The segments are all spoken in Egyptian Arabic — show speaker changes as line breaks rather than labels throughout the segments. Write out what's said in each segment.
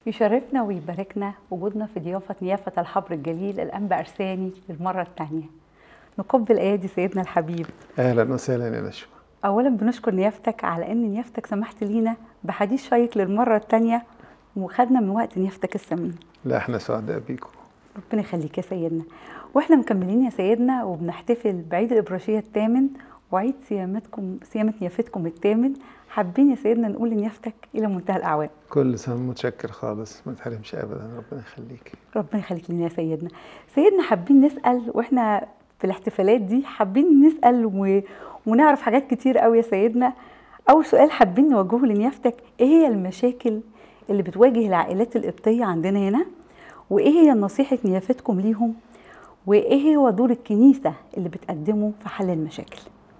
يشرفنا ويباركنا وجودنا في ضيافة نيافة الحبر الجليل الأنبا أرساني للمرة الثانية نقبل أيادي سيدنا الحبيب
اهلا وسهلا يا نشوى
أولا بنشكر نيافتك على أن نيافتك سمحت لينا بحديث شيق للمرة الثانية وخدنا من وقت نيافتك الثمين
لا احنا سعداء بيكم
ربنا يخليك يا سيدنا واحنا مكملين يا سيدنا وبنحتفل بعيد الإبراشية الثامن وعيد صيامتكم صيامة نيافتكم الثامن حابين يا سيدنا نقول لنيافتك إلى منتهى الأعوام
كل سنه متشكر خالص ما تحرمش ابدا ربنا يخليك
ربنا يخليك لنا يا سيدنا سيدنا حابين نسأل واحنا في الاحتفالات دي حابين نسأل و... ونعرف حاجات كتير قوي يا سيدنا أول سؤال حابين نوجهه لنيافتك إيه هي المشاكل اللي بتواجه العائلات القبطية عندنا هنا وإيه هي نصيحة نيافتكم ليهم وإيه هو دور الكنيسة اللي بتقدمه في حل المشاكل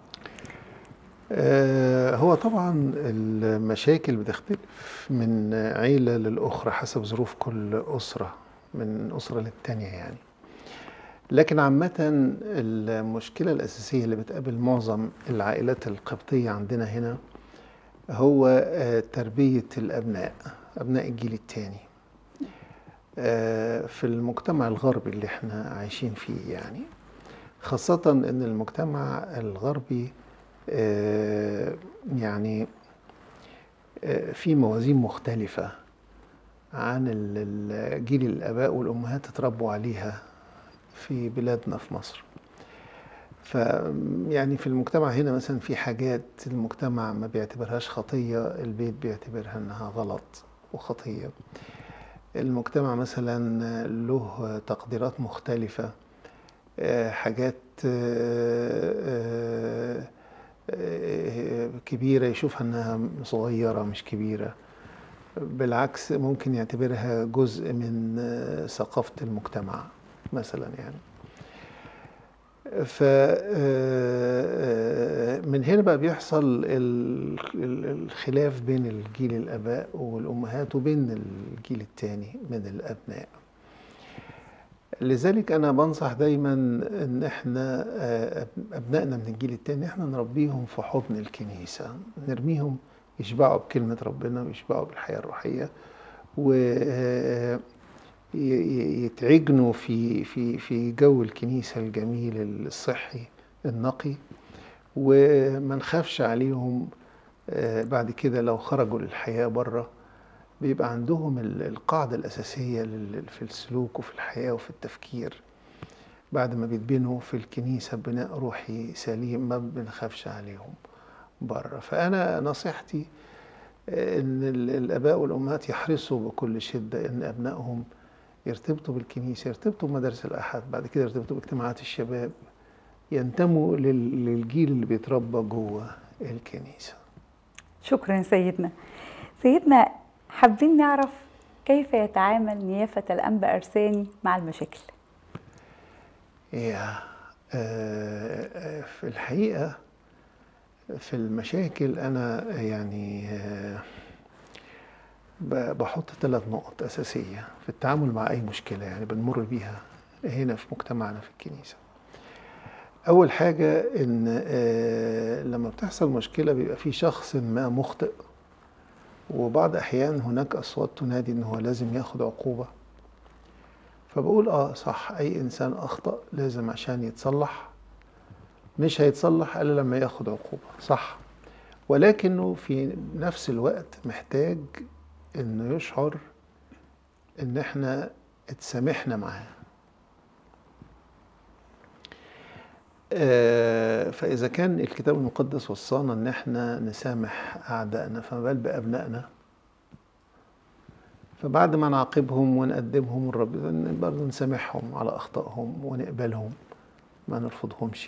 آه هو طبعا المشاكل بتختلف من عيله للاخرى حسب ظروف كل اسره من اسره للتانيه يعني لكن عامة المشكلة الأساسية اللي بتقابل معظم العائلات القبطية عندنا هنا هو آه، تربية الأبناء أبناء الجيل الثاني في المجتمع الغربي اللي احنا عايشين فيه يعني خاصة إن المجتمع الغربي آه، يعني آه، في موازين مختلفة عن ال- ال- جيل الآباء والأمهات اتربوا عليها في بلادنا في مصر ف يعني في المجتمع هنا مثلا في حاجات المجتمع ما بيعتبرهاش خطية البيت بيعتبرها انها غلط وخطية المجتمع مثلا له تقديرات مختلفة آه، حاجات آه، آه، آه، كبيرة يشوفها انها صغيرة مش كبيرة بالعكس ممكن يعتبرها جزء من آه، ثقافة المجتمع مثلا يعني ف آه، من هنا بقى بيحصل ال- ال- الخلاف بين الجيل الآباء والأمهات وبين الجيل الثاني من الأبناء لذلك أنا بنصح دايما إن إحنا آه، أبنائنا من الجيل الثاني إحنا نربيهم في حضن الكنيسة نرميهم يشبعوا بكلمة ربنا ويشبعوا بالحياة الروحية و آه، ي- ي- يتعجنوا في في في جو الكنيسة الجميل الصحي النقي وما نخافش عليهم آه، بعد كده لو خرجوا للحياة بره بيبقى عندهم ال- القاعدة الأساسية لل- في السلوك وفي الحياة وفي التفكير بعد ما بيتبنوا في الكنيسة بناء روحي سليم ما بنخافش عليهم بره فأنا نصيحتي آه، إن ال- الآباء والأمهات يحرصوا بكل شدة إن أبنائهم يرتبطوا بالكنيسة يرتبطوا بمدارس الأحد بعد كده يرتبطوا باجتماعات الشباب ينتموا لل- للجيل اللي بيتربى جوه الكنيسة
شكرا سيدنا سيدنا حابين نعرف كيف يتعامل نيافة الأنبا أرساني مع المشاكل
يا آه، آه، في الحقيقة في المشاكل أنا يعني آه، ب- بحط ثلاث نقط أساسية في التعامل مع أي مشكلة يعني بنمر بيها هنا في مجتمعنا في الكنيسة أول حاجة إن آه، لما بتحصل مشكلة بيبقى في شخص ما مخطئ وبعض أحيان هناك أصوات تنادي إن هو لازم ياخد عقوبة فبقول اه صح اي انسان اخطا لازم عشان يتصلح مش هيتصلح الا لما ياخد عقوبه صح ولكنه في نفس الوقت محتاج انه يشعر ان احنا اتسامحنا معاه آه، فاذا كان الكتاب المقدس وصانا ان احنا نسامح اعدائنا فما بال بابنائنا فبعد ما نعاقبهم ونقدمهم للرب برضه نسامحهم على اخطائهم ونقبلهم ما نرفضهمش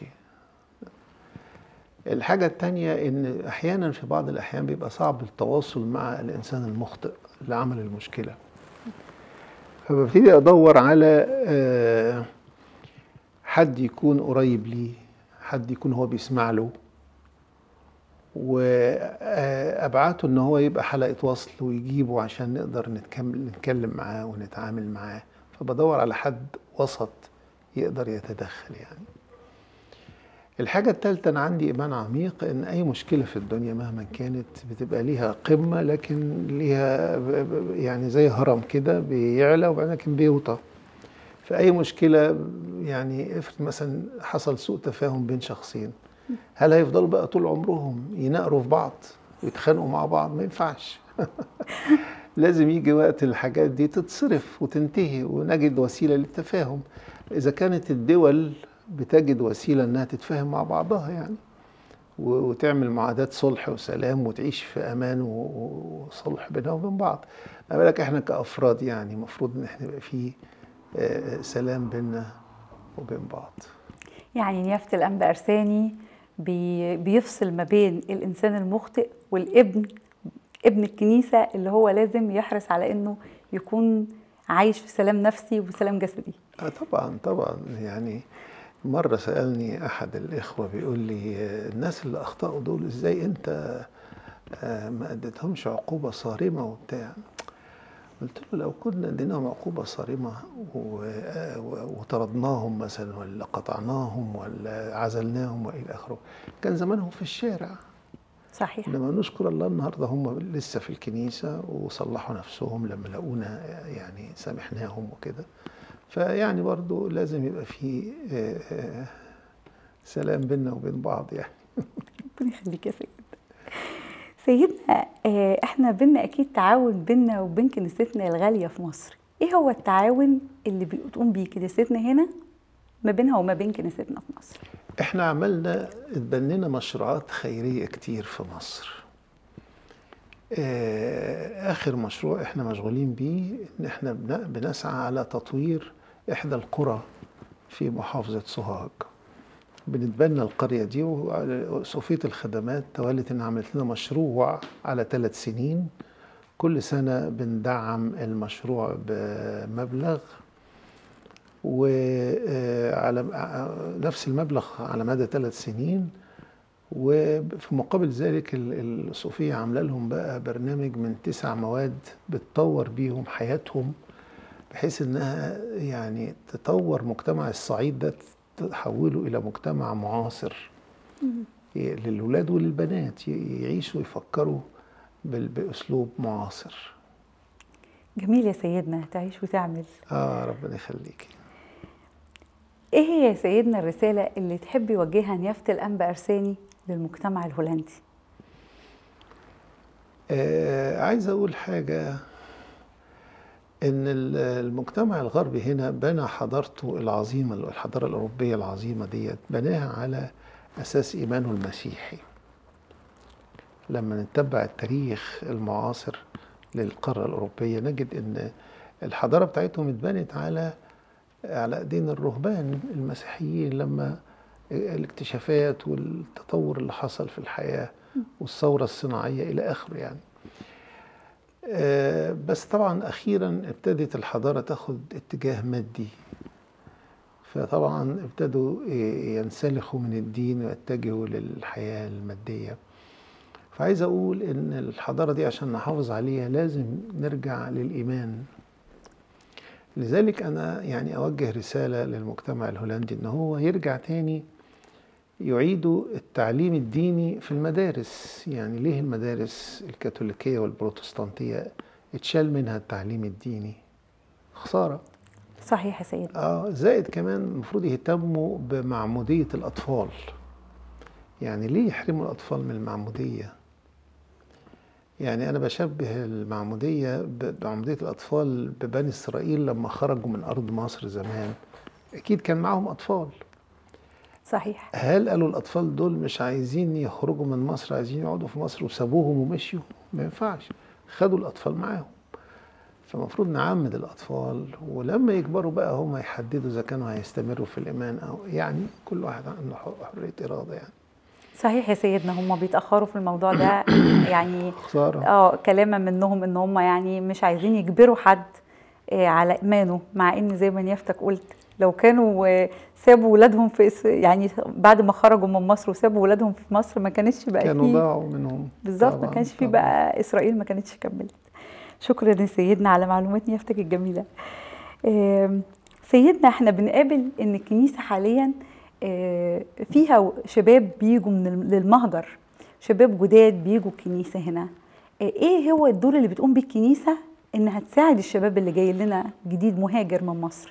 الحاجة التانية إن أحيانا في بعض الأحيان بيبقى صعب التواصل مع الإنسان المخطئ اللي عمل المشكلة فببتدي أدور على آه، حد يكون قريب ليه حد يكون هو بيسمع له وابعته ان هو يبقى حلقه وصل ويجيبه عشان نقدر نتكمل نتكلم معاه ونتعامل معاه فبدور على حد وسط يقدر يتدخل يعني الحاجة الثالثة أنا عندي إيمان عميق إن أي مشكلة في الدنيا مهما كانت بتبقى ليها قمة لكن ليها ب- ب- يعني زي هرم كده بيعلى وبعدين لكن بيوطى فأي مشكلة يعني افرض مثلا حصل سوء تفاهم بين شخصين هل هيفضلوا بقى طول عمرهم يناقروا في بعض ويتخانقوا مع بعض ما ينفعش لازم يجي وقت الحاجات دي تتصرف وتنتهي ونجد وسيلة للتفاهم إذا كانت الدول بتجد وسيلة إنها تتفاهم مع بعضها يعني و- وتعمل معاهدات صلح وسلام وتعيش في أمان و- و- وصلح بينها وبين بعض ما بالك إحنا كأفراد يعني المفروض إن إحنا يبقى فيه آه، سلام بيننا وبين بعض
يعني نيافة الأنبا أرساني بي بيفصل ما بين الإنسان المخطئ والابن ابن الكنيسة اللي هو لازم يحرص على إنه يكون عايش في سلام نفسي وسلام جسدي
آه طبعا طبعا يعني مرة سألني أحد الإخوة بيقول لي آه، الناس اللي أخطأوا دول إزاي أنت آه، ما أديتهمش عقوبة صارمة وبتاع قلت له لو كنا اديناهم عقوبة صارمة و- آه، و- وطردناهم مثلا ولا قطعناهم ولا عزلناهم وإلى آخره كان زمانهم في الشارع
صحيح
انما نشكر الله النهارده هم لسه في الكنيسه وصلحوا نفسهم لما لقونا يعني سامحناهم وكده فيعني برضو لازم يبقى في آه، آه، سلام بيننا وبين بعض يعني
ربنا يخليك يا سيد سيدنا آه، احنا بينا اكيد تعاون بينا وبين كنيستنا الغاليه في مصر ايه هو التعاون اللي بتقوم بيه كنيستنا هنا ما بينها وما بين كنيستنا في مصر
احنا عملنا اتبنينا مشروعات خيريه كتير في مصر آه، اخر مشروع احنا مشغولين بيه ان احنا بن- بنسعى على تطوير احدى القرى في محافظه سوهاج بنتبنى القرية دي وصوفية الخدمات توالت إن عملت لنا مشروع على ثلاث سنين كل سنة بندعم المشروع بمبلغ وعلى نفس المبلغ على مدى ثلاث سنين وفي مقابل ذلك ال- الصوفية عاملة لهم بقى برنامج من تسع مواد بتطور بيهم حياتهم بحيث انها يعني تطور مجتمع الصعيد ده تحوله الى مجتمع معاصر ي- للولاد وللبنات ي- يعيشوا ويفكروا بال- باسلوب معاصر
جميل يا سيدنا تعيش وتعمل
اه ربنا يخليكي
ايه هي يا سيدنا الرساله اللي تحب يوجهها نيافه الانبا ارساني للمجتمع الهولندي
آه عايز اقول حاجه ان ال- المجتمع الغربي هنا بنى حضارته العظيمه الحضاره الاوروبيه العظيمه ديت بناها على اساس ايمانه المسيحي لما نتبع التاريخ المعاصر للقاره الاوروبيه نجد ان الحضاره بتاعتهم اتبنت على على ايدين الرهبان المسيحيين لما الاكتشافات والتطور اللي حصل في الحياه والثوره الصناعيه الى اخره يعني آه، بس طبعا اخيرا ابتدت الحضاره تاخد اتجاه مادي فطبعا ابتدوا ي- ينسلخوا من الدين ويتجهوا للحياه الماديه فعايز اقول ان الحضاره دي عشان نحافظ عليها لازم نرجع للايمان لذلك انا يعني اوجه رساله للمجتمع الهولندي ان هو يرجع تاني يعيدوا التعليم الديني في المدارس يعني ليه المدارس الكاثوليكية والبروتستانتية اتشال منها التعليم الديني خسارة
صحيح يا سيدنا
اه زائد كمان المفروض يهتموا بمعمودية الأطفال يعني ليه يحرموا الأطفال من المعمودية يعني أنا بشبه المعمودية ب- بمعمودية الأطفال ببني إسرائيل لما خرجوا من أرض مصر زمان أكيد كان معاهم أطفال
صحيح
هل قالوا الأطفال دول مش عايزين يخرجوا من مصر عايزين يقعدوا في مصر وسابوهم ومشيوا ما ينفعش خدوا الأطفال معاهم فالمفروض نعمد الأطفال ولما يكبروا بقى هم يحددوا إذا كانوا هيستمروا في الإيمان أو يعني كل واحد عنده حر- حرية إرادة يعني
صحيح يا سيدنا هم بيتاخروا في الموضوع ده يعني
خسارة
اه كلاما منهم ان هم يعني مش عايزين يجبروا حد آه، على ايمانه مع ان زي ما نيافتك قلت لو كانوا آه، سابوا ولادهم في إس- يعني بعد ما خرجوا من مصر وسابوا ولادهم في مصر ما كانتش بقى
كانوا
فيه
ضاعوا منهم
بالظبط ما
طبعاً،
كانش فيه
طبعاً.
بقى اسرائيل ما كانتش كملت شكرا يا سيدنا على معلومات نيافتك الجميله آم، سيدنا احنا بنقابل ان الكنيسه حاليا آه، فيها شباب بيجوا من الم- للمهجر شباب جداد بيجوا الكنيسه هنا آه، ايه هو الدور اللي بتقوم بيه الكنيسه انها تساعد الشباب اللي جاي لنا جديد مهاجر من مصر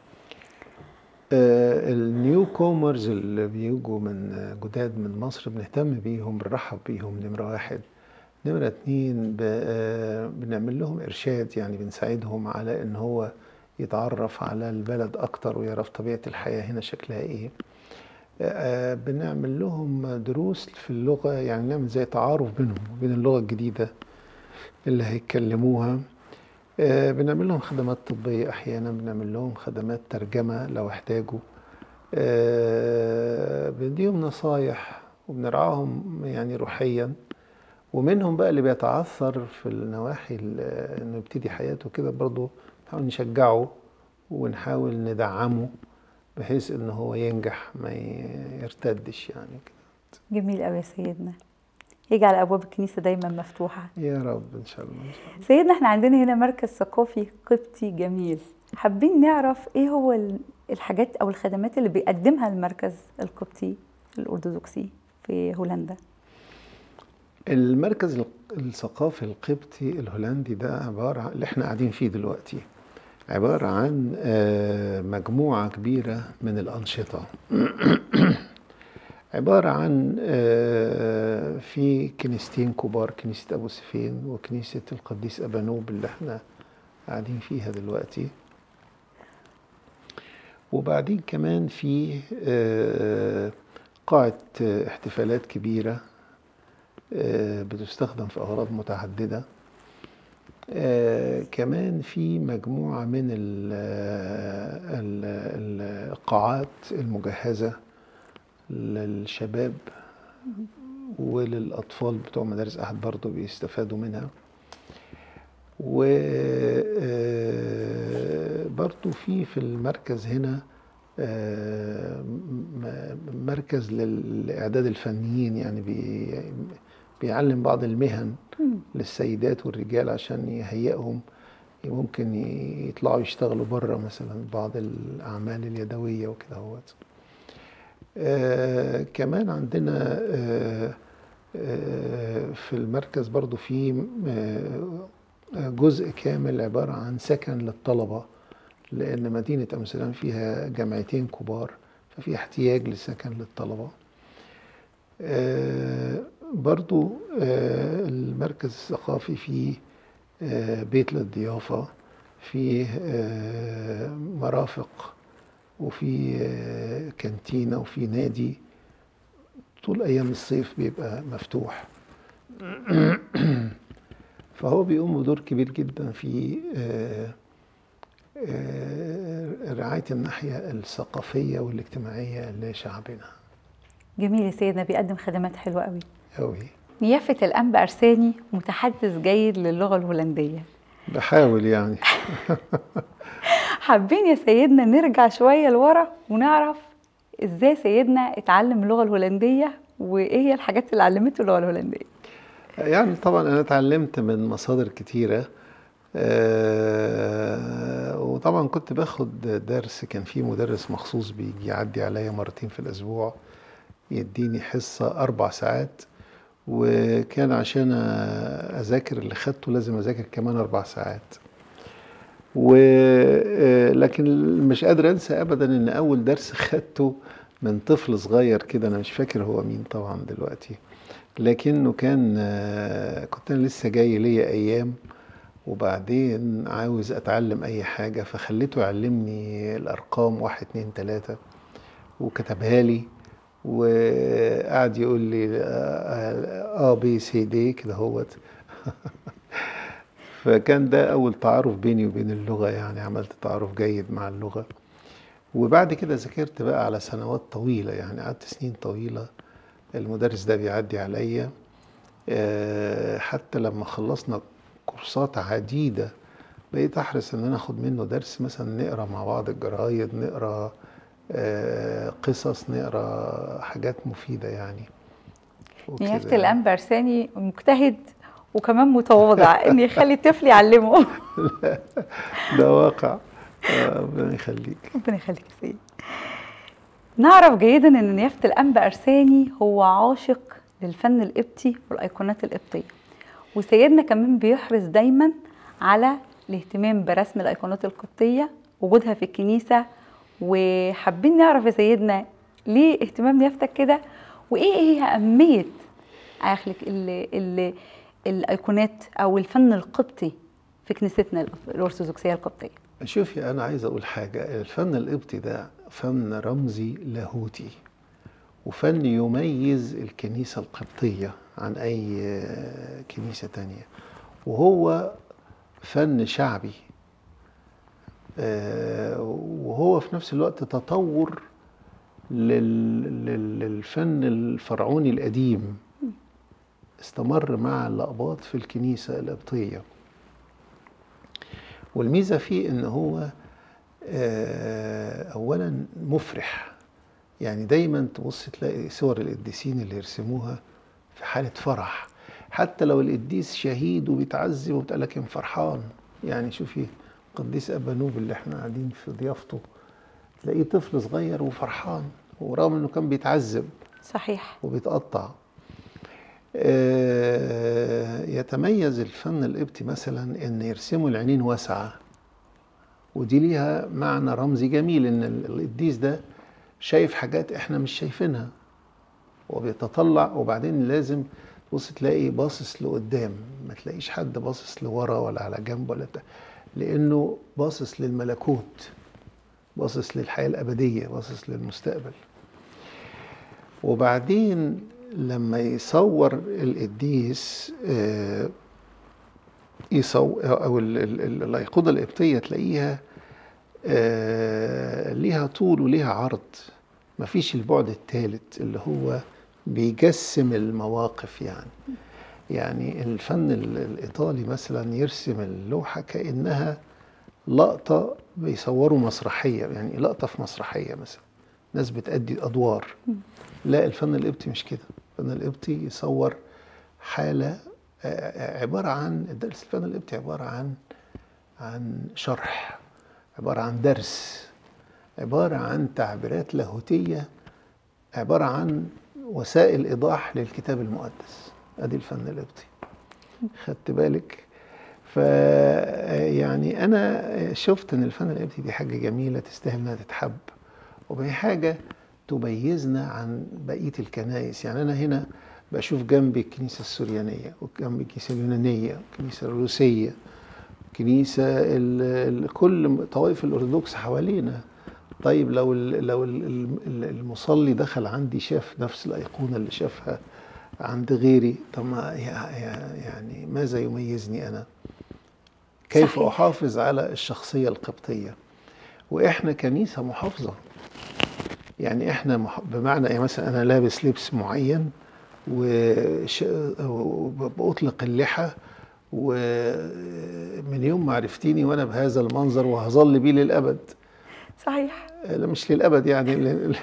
النيو كومرز اللي بيجوا من آه، جداد من مصر بنهتم بيهم بنرحب بيهم نمرة واحد نمرة اتنين ب- آه، بنعمل لهم إرشاد يعني بنساعدهم على إن هو يتعرف على البلد أكتر ويعرف طبيعة الحياة هنا شكلها إيه آه، بنعمل لهم دروس في اللغة يعني نعمل زي تعارف بينهم وبين اللغة الجديدة اللي هيتكلموها آه، بنعمل لهم خدمات طبية أحيانا بنعمل لهم خدمات ترجمة لو احتاجوا آه، بنديهم نصايح وبنرعاهم يعني روحيا ومنهم بقى اللي بيتعثر في النواحي ال- انه يبتدي حياته كده برضه نحاول نشجعه ونحاول ندعمه بحيث ان هو ينجح ما يرتدش يعني كده
جميل قوي يا سيدنا يجعل ابواب الكنيسه دايما مفتوحه
يا رب ان شاء الله إن شاء الله.
سيدنا احنا عندنا هنا مركز ثقافي قبطي جميل حابين نعرف ايه هو ال- الحاجات او الخدمات اللي بيقدمها المركز القبطي الارثوذكسي في هولندا
المركز الق- الثقافي القبطي الهولندي ده عبارة عن اللي احنا قاعدين فيه دلوقتي عبارة عن آه، مجموعة كبيرة من الأنشطة عبارة عن آه، في كنيستين كبار كنيسة أبو سفين وكنيسة القديس أبانوب اللي احنا قاعدين فيها دلوقتي وبعدين كمان في آه، قاعة آه، احتفالات كبيرة آه، بتستخدم في أغراض متعددة آه، كمان في مجموعة من ال- ال- ال- القاعات المجهزة للشباب وللأطفال بتوع مدارس أحد برضه بيستفادوا منها وبرضه في في المركز هنا آه، م- مركز لل- لإعداد الفنيين يعني بي بيعلم بعض المهن للسيدات والرجال عشان يهيئهم ممكن يطلعوا يشتغلوا بره مثلا بعض الأعمال اليدوية وكده هوت آه كمان عندنا آه آه في المركز برضو في آه جزء كامل عبارة عن سكن للطلبة لأن مدينة أمستردام فيها جامعتين كبار ففي احتياج لسكن للطلبة آه برضو آه المركز الثقافي فيه آه بيت للضيافة فيه آه مرافق وفي آه كانتينة وفي نادي طول أيام الصيف بيبقى مفتوح فهو بيقوم بدور كبير جدا في آه آه رعاية الناحية الثقافية والاجتماعية لشعبنا
جميل يا سيدنا بيقدم خدمات حلوه قوي
أوي
نيافه الانبا ارساني متحدث جيد للغه الهولنديه
بحاول يعني
حابين يا سيدنا نرجع شويه لورا ونعرف ازاي سيدنا اتعلم اللغه الهولنديه وايه هي الحاجات اللي علمته اللغه الهولنديه
يعني طبعا أنا اتعلمت من مصادر كتيرة آه وطبعا كنت باخد درس كان في مدرس مخصوص بيجي يعدي عليا مرتين في الأسبوع يديني حصة أربع ساعات وكان عشان أذاكر اللي خدته لازم أذاكر كمان أربع ساعات و لكن مش قادر أنسى أبدا إن أول درس خدته من طفل صغير كده أنا مش فاكر هو مين طبعا دلوقتي لكنه كان كنت أنا لسه جاي ليا أيام وبعدين عاوز أتعلم أي حاجة فخليته يعلمني الأرقام واحد اتنين تلاتة وكتبها لي وقعد يقول لي ا بي سي دي كده هوت فكان ده اول تعارف بيني وبين اللغه يعني عملت تعارف جيد مع اللغه وبعد كده ذاكرت بقى على سنوات طويله يعني قعدت سنين طويله المدرس ده بيعدي عليا حتى لما خلصنا كورسات عديده بقيت احرص ان انا اخد منه درس مثلا نقرا مع بعض الجرايد نقرا قصص نقرا حاجات مفيده يعني
نيافة الأنبا أرساني مجتهد وكمان متواضع إن يخلي الطفل يعلمه
ده واقع ربنا يخليك
ربنا يخليك يا سيدي نعرف جيدا ان نيافة الانبا ارساني هو عاشق للفن القبطي والايقونات القبطيه وسيدنا كمان بيحرص دايما على الاهتمام برسم الايقونات القبطيه وجودها في الكنيسه وحابين نعرف يا سيدنا ليه اهتمام نيافتك كده وايه هي اهميه اخلك ال ال الايقونات او الفن القبطي في كنيستنا الارثوذكسيه القبطيه
شوفي انا عايز اقول حاجه الفن القبطي ده فن رمزي لاهوتي وفن يميز الكنيسه القبطيه عن اي كنيسه تانية وهو فن شعبي آه، وهو في نفس الوقت تطور لل- لل- للفن الفرعوني القديم استمر مع الأقباط في الكنيسة القبطية والميزة فيه إن هو آه، أولا مفرح يعني دايما تبص تلاقي صور القديسين اللي يرسموها في حالة فرح حتى لو القديس شهيد وبيتعذب وبتاع لكن فرحان يعني شوفي قديس أبانوب اللي احنا قاعدين في ضيافته تلاقيه طفل صغير وفرحان ورغم انه كان بيتعذب
صحيح
وبيتقطع آه، يتميز الفن القبطي مثلا ان يرسموا العينين واسعه ودي ليها معنى رمزي جميل ان ال- القديس ده شايف حاجات احنا مش شايفينها وبيتطلع وبعدين لازم تبص تلاقي باصص لقدام ما تلاقيش حد باصص لورا ولا على جنب ولا بتاع لانه باصص للملكوت باصص للحياه الابديه باصص للمستقبل وبعدين لما يصور القديس آه، يصور او ال- ال- ال- الايقونه القبطيه تلاقيها آه، ليها طول وليها عرض مفيش البعد الثالث اللي هو بيجسم المواقف يعني يعني الفن ال- الايطالي مثلا يرسم اللوحه كانها لقطه بيصوروا مسرحيه يعني لقطه في مسرحيه مثلا ناس بتأدي ادوار لا الفن القبطي مش كده الفن القبطي يصور حالة آه، عبارة عن الدرس الفن القبطي عبارة عن عن شرح عبارة عن درس عبارة عن تعبيرات لاهوتية عبارة عن وسائل إيضاح للكتاب المقدس أدي الفن القبطي خدت بالك ف يعني أنا شفت إن الفن القبطي دي حاجة جميلة تستاهل إنها تتحب وهي حاجة تميزنا عن بقية الكنائس يعني أنا هنا بشوف جنبي الكنيسة السريانية وجنبي الكنيسة اليونانية الكنيسة الروسية كنيسة ال- ال- كل طوائف الأرثوذكس حوالينا طيب لو ال لو ال ال- المصلي دخل عندي شاف نفس الأيقونة اللي شافها عند غيري طب ما يع- يع- يعني ماذا يميزني أنا كيف
صحيح.
أحافظ على الشخصية القبطية وإحنا كنيسة محافظة يعني احنا مح... بمعنى يعني مثلا انا لابس لبس معين وش... وبأطلق اللحى ومن يوم ما عرفتيني وانا بهذا المنظر وهظل بيه للابد
صحيح
لا مش للابد يعني لان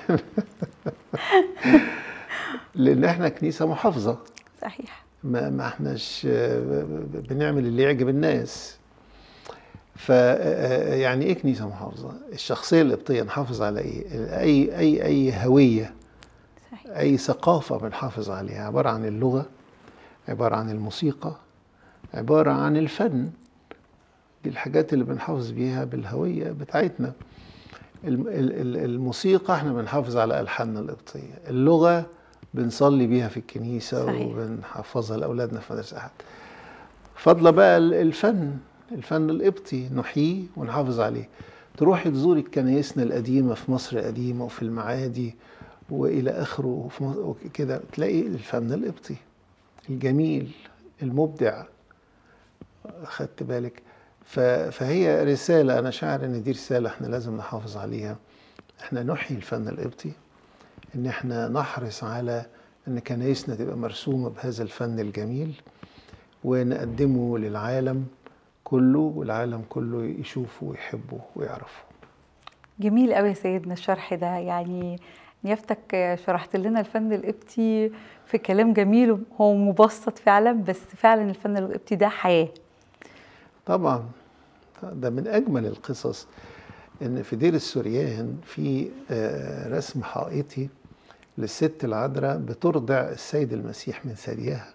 لان احنا كنيسه محافظه
صحيح
ما ما احناش بنعمل اللي يعجب الناس ف يعني ايه كنيسه محافظه الشخصيه القبطيه نحافظ على ايه اي اي اي هويه
صحيح
اي ثقافه بنحافظ عليها عباره عن اللغه عباره عن الموسيقى عباره عن الفن دي الحاجات اللي بنحافظ بيها بالهويه بتاعتنا الم- ال- ال- الموسيقى احنا بنحافظ على الحاننا القبطيه اللغه بنصلي بيها في الكنيسه
صحيح.
وبنحفظها لاولادنا في مدارس احد فضل بقى ال- الفن الفن القبطي نحييه ونحافظ عليه تروحي تزوري كنايسنا القديمه في مصر القديمه وفي المعادي والى اخره وفي مصر وكده تلاقي الفن القبطي الجميل المبدع خدت بالك ف- فهي رساله انا شاعر ان دي رساله احنا لازم نحافظ عليها احنا نحيي الفن القبطي ان احنا نحرص على ان كنايسنا تبقى مرسومه بهذا الفن الجميل ونقدمه للعالم كله والعالم كله يشوفه ويحبه ويعرفه
جميل قوي يا سيدنا الشرح ده يعني نيافتك شرحت لنا الفن القبطي في كلام جميل هو مبسط فعلا بس فعلا الفن القبطي ده حياة
طبعا ده من اجمل القصص ان في دير السوريان في آه، رسم حائطي للست العذراء بترضع السيد المسيح من ثديها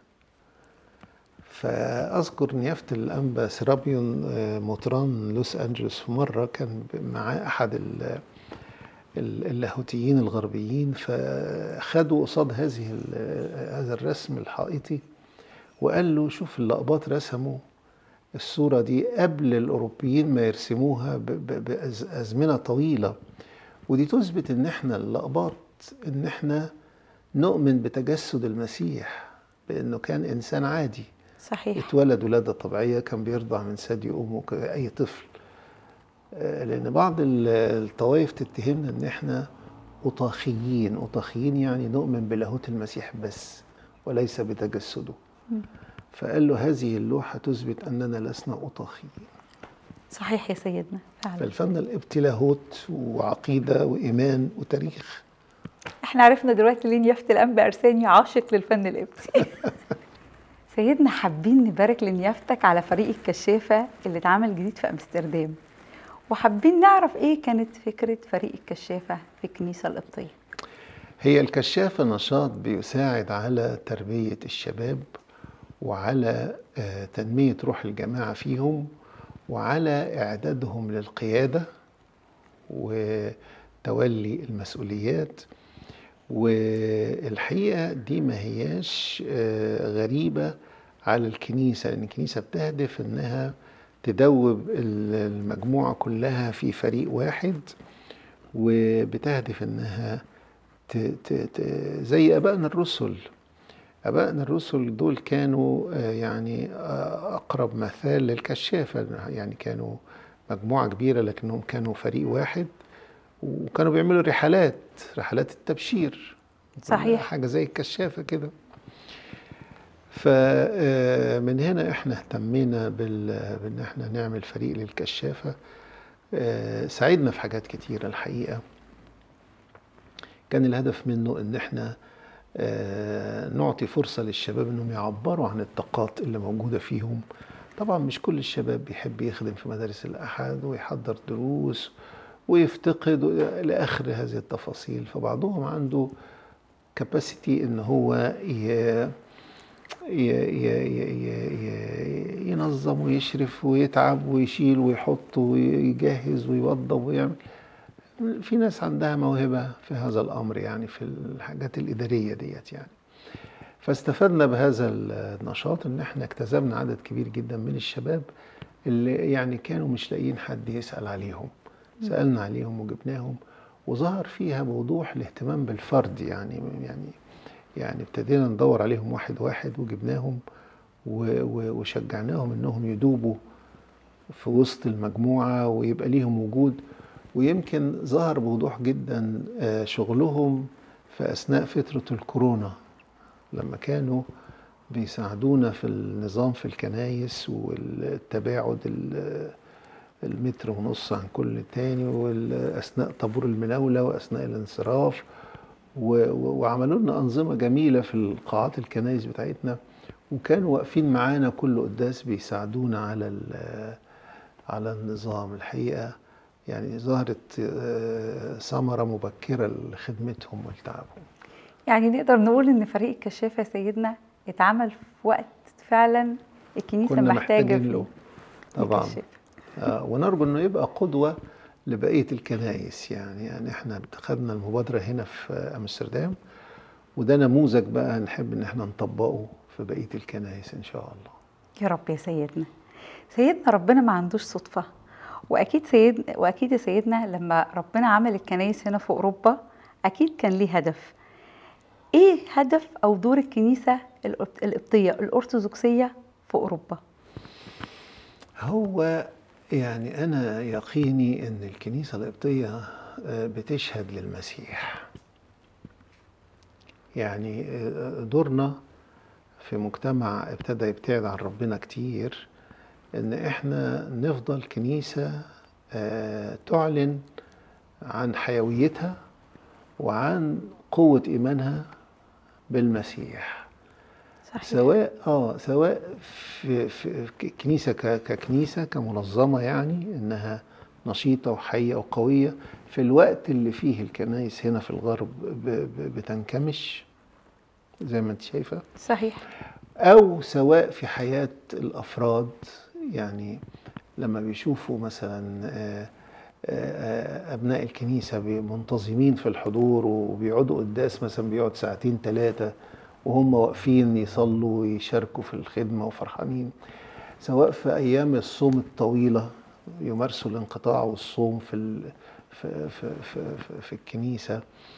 فاذكر نيافه الانبا سرابيون آه، مطران لوس انجلوس في مره كان معاه احد ال- ال- اللاهوتيين الغربيين فخدوا قصاد هذه ال- هذا الرسم الحائطي وقال له شوف اللقباط رسموا الصورة دي قبل الأوروبيين ما يرسموها ب- ب- بأزمنة طويلة ودي تثبت إن إحنا اللقباط إن إحنا نؤمن بتجسد المسيح بأنه كان إنسان عادي
صحيح
اتولد ولادة طبيعية كان بيرضع من ثدي أمه كأي طفل آه، لأن بعض ال- الطوائف تتهمنا إن إحنا أطاخيين أطاخيين يعني نؤمن بلاهوت المسيح بس وليس بتجسده فقال له هذه اللوحة تثبت أننا لسنا أطاخيين
صحيح يا سيدنا فعلا
فالفن القبطي لاهوت وعقيدة وإيمان وتاريخ
احنا عرفنا دلوقتي ليه نيافة الأنبا أرساني عاشق للفن القبطي سيدنا حابين نبارك لنيافتك على فريق الكشافة اللي اتعمل جديد في أمستردام وحابين نعرف ايه كانت فكرة فريق الكشافة في الكنيسة القبطية
هي الكشافة نشاط بيساعد على تربية الشباب وعلى آه، تنمية روح الجماعة فيهم وعلى إعدادهم للقيادة وتولي المسؤوليات والحقيقة دي ما هياش آه، غريبة على الكنيسة لأن الكنيسة بتهدف إنها تدوب ال- المجموعة كلها في فريق واحد وبتهدف إنها ت ت ت زي ابائنا الرسل ابائنا الرسل دول كانوا آه، يعني آه، اقرب مثال للكشافه يعني كانوا مجموعه كبيره لكنهم كانوا فريق واحد وكانوا بيعملوا رحلات رحلات التبشير
صحيح.
حاجه زي الكشافه كده فمن هنا احنا اهتمينا بال- بان احنا نعمل فريق للكشافه آه، ساعدنا في حاجات كتيره الحقيقه كان الهدف منه ان احنا آه، نعطي فرصة للشباب انهم يعبروا عن الطاقات اللي موجودة فيهم طبعا مش كل الشباب بيحب يخدم في مدارس الأحد ويحضر دروس ويفتقد إلى آخر هذه التفاصيل فبعضهم عنده كاباسيتي ان هو ي... ي... ي... ي... ي... ينظم ويشرف ويتعب ويشيل ويحط ويجهز ويوضب ويعمل في ناس عندها موهبة في هذا الأمر يعني في الحاجات الإدارية ديت يعني فاستفدنا بهذا النشاط إن إحنا اكتسبنا عدد كبير جدا من الشباب اللي يعني كانوا مش لاقيين حد يسأل عليهم سألنا عليهم وجبناهم وظهر فيها بوضوح الاهتمام بالفرد يعني يعني يعني ابتدينا ندور عليهم واحد واحد وجبناهم و- و- وشجعناهم انهم يدوبوا في وسط المجموعة ويبقى ليهم وجود ويمكن ظهر بوضوح جدا آه، شغلهم في أثناء فترة الكورونا لما كانوا بيساعدونا في النظام في الكنايس والتباعد ال- المتر ونص عن كل تاني وأثناء طابور المناولة وأثناء الانصراف و- و- وعملوا لنا أنظمة جميلة في القاعات الكنايس بتاعتنا وكانوا واقفين معانا كل قداس بيساعدونا على ال- على النظام الحقيقة يعني ظهرت آه، ثمرة مبكرة لخدمتهم ولتعبهم
يعني نقدر نقول ان فريق الكشافة يا سيدنا اتعمل في وقت فعلا الكنيسة
كنا
محتاجة
محتاجين
فيه
له طبعا
الكشافة.
آه، ونرجو انه يبقى قدوة لبقية الكنايس يعني يعني احنا خدنا المبادرة هنا في امستردام وده نموذج بقى نحب ان احنا نطبقه في بقية الكنايس ان شاء الله
يا رب يا سيدنا سيدنا ربنا ما عندوش صدفة وأكيد سيد وأكيد يا سيدنا لما ربنا عمل الكنايس هنا في أوروبا أكيد كان ليه هدف إيه هدف أو دور الكنيسة القبط- القبطية الأرثوذكسية في أوروبا
هو يعني أنا يقيني أن الكنيسة القبطية آه، بتشهد للمسيح يعني آه، دورنا في مجتمع ابتدى يبتعد عن ربنا كتير ان احنا نفضل كنيسة آه، تعلن عن حيويتها وعن قوة ايمانها بالمسيح
صحيح
سواء اه سواء في, في في كنيسه ك- ككنيسه كمنظمه يعني انها نشيطة وحية وقوية في الوقت اللي فيه الكنائس هنا في الغرب ب- ب- بتنكمش زي ما انت شايفة
صحيح
أو سواء في حياة الأفراد يعني لما بيشوفوا مثلا آه، آه، أبناء الكنيسة بي- منتظمين في الحضور وبيقعدوا قداس مثلا بيقعد ساعتين ثلاثة وهم واقفين يصلوا ويشاركوا في الخدمة وفرحانين سواء في أيام الصوم الطويلة يمارسوا الانقطاع والصوم في ال... في في في, في, في الكنيسة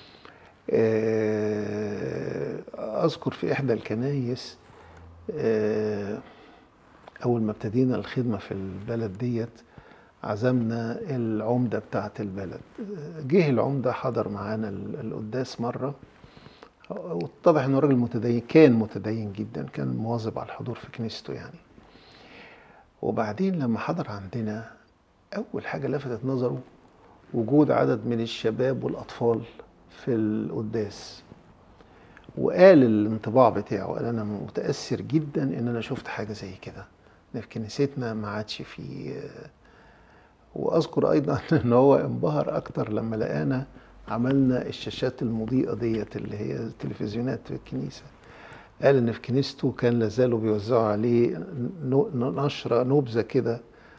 آه، أذكر في إحدى الكنايس آه، أول ما ابتدينا الخدمة في البلد ديت عزمنا العمدة بتاعة البلد آه، جه العمدة حضر معانا ال- القداس مرة واتضح انه راجل متدين كان متدين جدا كان مواظب على الحضور في كنيسته يعني وبعدين لما حضر عندنا اول حاجه لفتت نظره وجود عدد من الشباب والاطفال في القداس وقال الانطباع بتاعه قال انا متاثر جدا ان انا شفت حاجه زي كده ان في كنيستنا ما عادش في واذكر ايضا ان هو انبهر اكتر لما لقانا عملنا الشاشات المضيئه ديت اللي هي التلفزيونات في الكنيسه قال ان في كنيسته كان لازالوا بيوزعوا عليه نو- نشره نبذه كده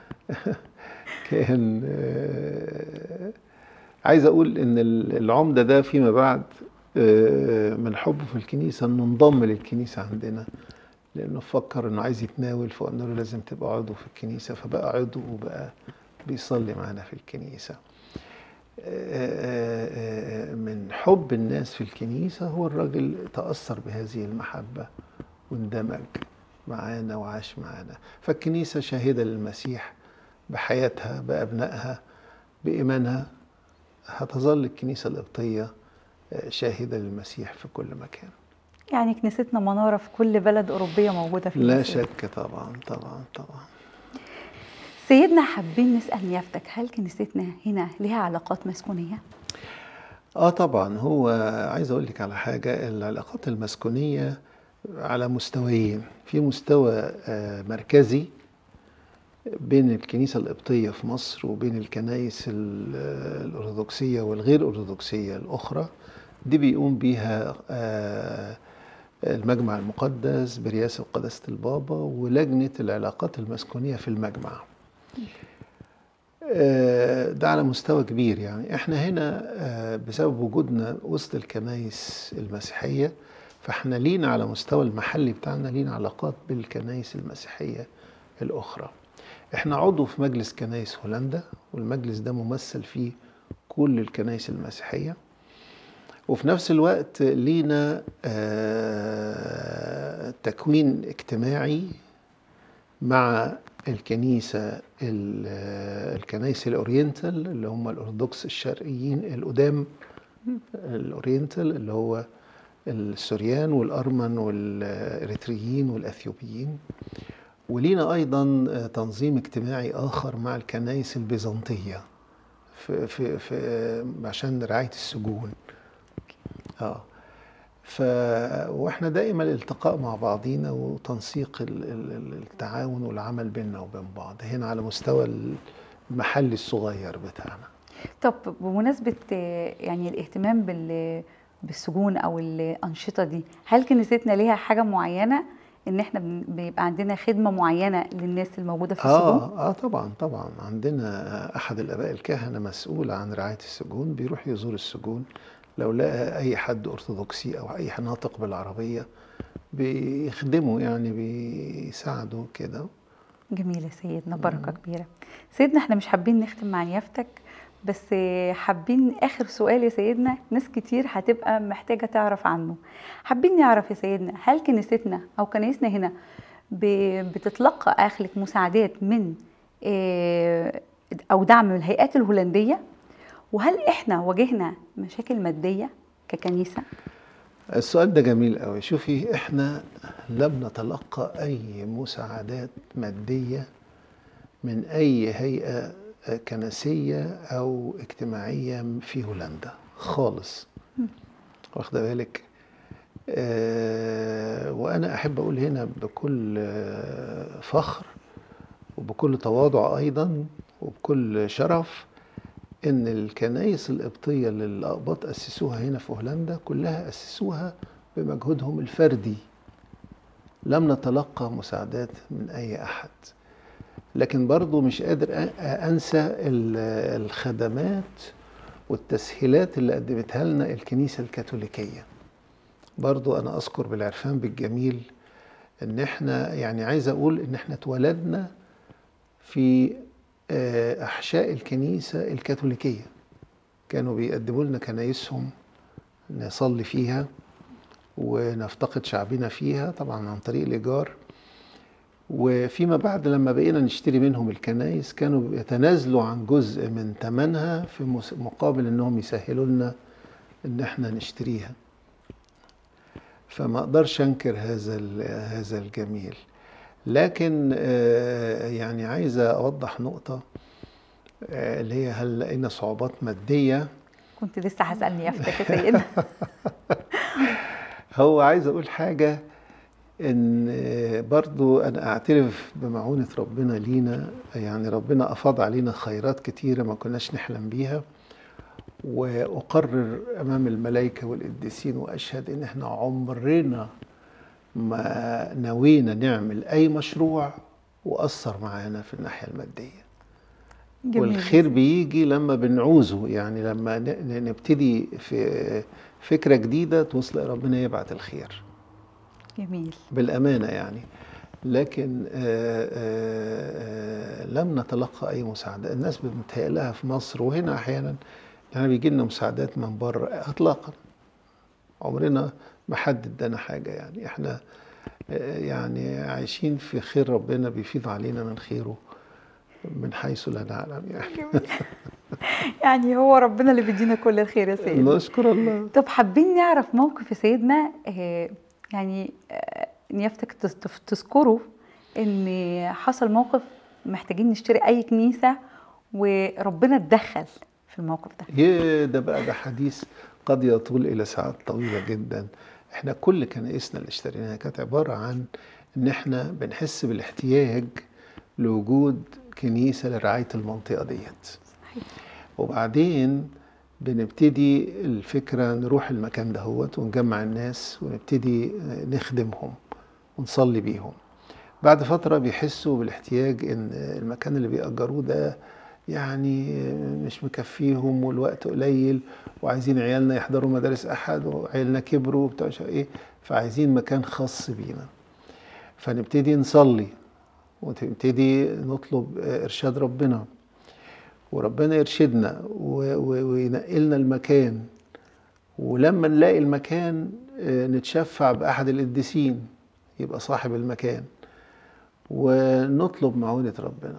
كان آه، عايز اقول ان ال- العمده ده فيما بعد آه، من حبه في الكنيسه انه انضم للكنيسه عندنا لانه فكر انه عايز يتناول فقلنا له لازم تبقى عضو في الكنيسه فبقى عضو وبقى بيصلي معانا في الكنيسه آه، آه، من حب الناس في الكنيسه هو الراجل تاثر بهذه المحبه واندمج معانا وعاش معانا فالكنيسه شاهده للمسيح بحياتها بابنائها بايمانها هتظل الكنيسه القبطيه آه، شاهده للمسيح في كل مكان
يعني كنيستنا منارة في كل بلد أوروبية موجودة في
لا
المسيح.
شك طبعا طبعا طبعا
سيدنا حابين نسأل نيافتك هل كنيستنا هنا لها علاقات مسكونية؟
اه طبعا هو عايز اقول لك على حاجه العلاقات المسكونيه على مستويين في مستوى آه، مركزي بين الكنيسه القبطيه في مصر وبين الكنائس ال- آه، الارثوذكسيه والغير ارثوذكسيه الاخرى دي بيقوم بيها آه، المجمع المقدس برئاسه قداسه البابا ولجنه العلاقات المسكونيه في المجمع آه، ده على مستوى كبير يعني احنا هنا آه، بسبب وجودنا وسط الكنائس المسيحية فاحنا لينا على مستوى المحلي بتاعنا لينا علاقات بالكنائس المسيحية الأخرى احنا عضو في مجلس كنائس هولندا والمجلس ده ممثل فيه كل الكنائس المسيحية وفي نفس الوقت لينا آه، تكوين اجتماعي مع الكنيسة ال- الكنائس الأورينتال اللي هم الأرثوذكس الشرقيين القدام الأورينتال اللي هو السوريان والأرمن والإريتريين والأثيوبيين ولينا أيضا تنظيم اجتماعي آخر مع الكنائس البيزنطية في في في عشان رعاية السجون اه ف واحنا دائما الالتقاء مع بعضينا وتنسيق ال- ال- ال- التعاون والعمل بيننا وبين بعض هنا على مستوى المحلي الصغير بتاعنا
طب بمناسبة آه، يعني الاهتمام بال بالسجون أو الأنشطة دي هل كنيستنا ليها حاجة معينة إن إحنا بن- بيبقى عندنا خدمة معينة للناس الموجودة في السجون؟
اه اه طبعا طبعا عندنا احد الاباء الكهنه مسؤول عن رعايه السجون بيروح يزور السجون لو لقى اي حد ارثوذكسي او اي ناطق بالعربيه بيخدمه يعني بيساعده كده
جميل يا سيدنا بركة كبيرة سيدنا احنا مش حابين نختم مع نيافتك بس حابين آخر سؤال يا سيدنا ناس كتير هتبقى محتاجة تعرف عنه حابين نعرف يا سيدنا هل كنيستنا أو كنايسنا هنا ب- بتتلقى أخلك مساعدات من آه، أو دعم من الهيئات الهولندية وهل احنا واجهنا مشاكل مادية ككنيسة؟
السؤال ده جميل قوي شوفي احنا لم نتلقى اي مساعدات ماديه من اي هيئه كنسيه او اجتماعيه في هولندا خالص واخده بالك آه وانا احب اقول هنا بكل آه، فخر وبكل تواضع ايضا وبكل شرف ان الكنائس القبطيه اللي الاقباط اسسوها هنا في هولندا كلها اسسوها بمجهودهم الفردي لم نتلقى مساعدات من اي احد لكن برضو مش قادر أ- انسى ال- الخدمات والتسهيلات اللي قدمتها لنا الكنيسه الكاثوليكيه برضو انا اذكر بالعرفان بالجميل ان احنا يعني عايز اقول ان احنا اتولدنا في آه، احشاء الكنيسه الكاثوليكيه كانوا بيقدموا لنا كنايسهم نصلي فيها ونفتقد شعبنا فيها طبعا عن طريق الايجار وفيما بعد لما بقينا نشتري منهم الكنايس كانوا يتنازلوا عن جزء من ثمنها في مس- مقابل انهم يسهلوا لنا ان احنا نشتريها فما اقدرش انكر هذا ال- هذا الجميل لكن آه، يعني عايزه اوضح نقطه آه، اللي هي هل لقينا صعوبات ماديه
كنت لسه هسأل نيافتك يا سيدنا
هو عايز اقول حاجه ان برضو انا اعترف بمعونه ربنا لينا يعني ربنا افاض علينا خيرات كتيره ما كناش نحلم بيها واقرر امام الملائكه والقديسين واشهد ان احنا عمرنا ما نوينا نعمل اي مشروع واثر معانا في الناحيه الماديه
جميل.
والخير بيجي لما بنعوزه يعني لما ن- ن- نبتدي في فكرة جديدة توصل ربنا يبعت الخير
جميل
بالأمانة يعني لكن آه، آه، آه، لم نتلقى أي مساعدة الناس بتهيأ لها في مصر وهنا أحيانا يعني بيجي لنا مساعدات من بره إطلاقا عمرنا ما حد ادانا حاجة يعني احنا آه، يعني عايشين في خير ربنا بيفيض علينا من خيره من حيث لا نعلم يعني
يعني هو ربنا اللي بيدينا كل الخير يا سيدنا
نشكر الله
طب حابين نعرف موقف يا سيدنا آه، يعني آه، نيافتك تس- تف- تذكره ان حصل موقف محتاجين نشتري اي كنيسه وربنا اتدخل في الموقف ده
يا ده بقى ده حديث قد يطول الى ساعات طويله جدا احنا كل كنائسنا اللي اشتريناها كانت عباره عن ان احنا بنحس بالاحتياج لوجود كنيسه لرعايه المنطقه ديت وبعدين بنبتدي الفكره نروح المكان دهوت ونجمع الناس ونبتدي نخدمهم ونصلي بيهم بعد فترة بيحسوا بالاحتياج ان المكان اللي بيأجروه ده يعني مش مكفيهم والوقت قليل وعايزين عيالنا يحضروا مدارس احد وعيالنا كبروا وبتاع مش عارف ايه فعايزين مكان خاص بينا فنبتدي نصلي ونبتدي نطلب ارشاد ربنا وربنا يرشدنا و- و- وينقلنا المكان ولما نلاقي المكان آه، نتشفع بأحد القديسين يبقى صاحب المكان ونطلب معونة ربنا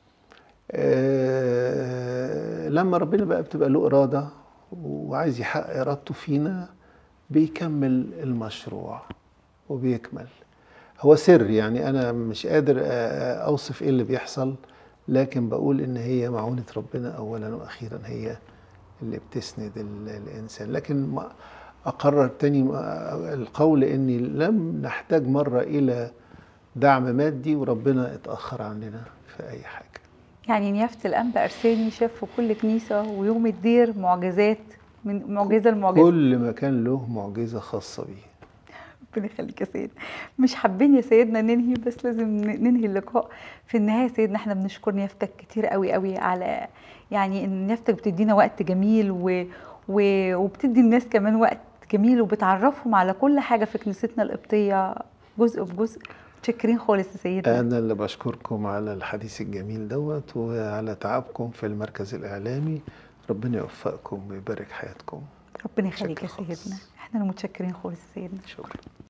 آه، لما ربنا بقى بتبقى له إرادة وعايز يحقق إرادته فينا بيكمل المشروع وبيكمل هو سر يعني أنا مش قادر آه، أوصف إيه اللي بيحصل لكن بقول إن هي معونة ربنا أولا وأخيرا هي اللي بتسند ال- الإنسان لكن ما أقرر تاني ما- القول إني لم نحتاج مرة إلى دعم مادي وربنا اتأخر عننا في أي حاجة
يعني نيافه الانبا ارساني شاف في كل كنيسه ويوم الدير معجزات من معجزه لمعجزه
كل مكان له معجزة خاصة بيه
ربنا يخليك يا سيدنا مش حابين يا سيدنا ننهي بس لازم ن- ننهي اللقاء في النهايه يا سيدنا احنا بنشكر نيافتك كتير قوي قوي على يعني ان نيافتك بتدينا وقت جميل و... و... وبتدي الناس كمان وقت جميل وبتعرفهم على كل حاجه في كنيستنا القبطيه جزء بجزء متشكرين خالص يا سيدنا
أنا اللي بشكركم على الحديث الجميل دوت وعلى تعبكم في المركز الإعلامي ربنا يوفقكم ويبارك حياتكم
ربنا يخليك يا
شكرا خالص.
سيدنا احنا المتشكرين خالص يا سيدنا
شكرا